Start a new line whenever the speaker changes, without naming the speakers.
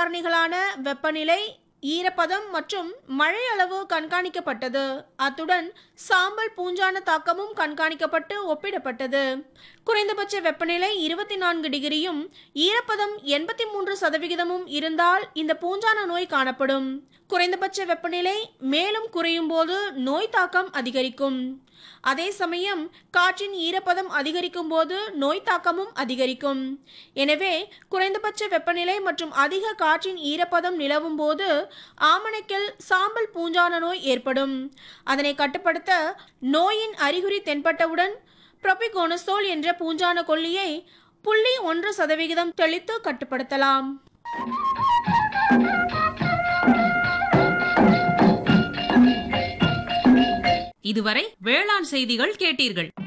காரணிகளான வெப்பநிலை ஈரப்பதம் மற்றும் மழை அளவு கண்காணிக்கப்பட்டது அத்துடன் சாம்பல் பூஞ்சான தாக்கமும் கண்காணிக்கப்பட்டு ஒப்பிடப்பட்டது குறைந்தபட்ச வெப்பநிலை இருபத்தி நான்கு டிகிரியும் ஈரப்பதம் எண்பத்தி மூன்று சதவிகிதமும் இருந்தால் இந்த பூஞ்சான நோய் காணப்படும் குறைந்தபட்ச வெப்பநிலை மேலும் குறையும் போது நோய் தாக்கம் அதிகரிக்கும் அதே சமயம் காற்றின் ஈரப்பதம் அதிகரிக்கும் போது நோய் தாக்கமும் அதிகரிக்கும் எனவே குறைந்தபட்ச வெப்பநிலை மற்றும் அதிக காற்றின் ஈரப்பதம் நிலவும் போது ஆமணக்கில் சாம்பல் பூஞ்சான நோய் ஏற்படும் அதனை கட்டுப்படுத்த நோயின் அறிகுறி தென்பட்டவுடன் ப்ரொபிகோனசோல் என்ற பூஞ்சான கொல்லியை புள்ளி ஒன்று சதவிகிதம் தெளித்து கட்டுப்படுத்தலாம்
இதுவரை வேளாண் செய்திகள் கேட்டீர்கள்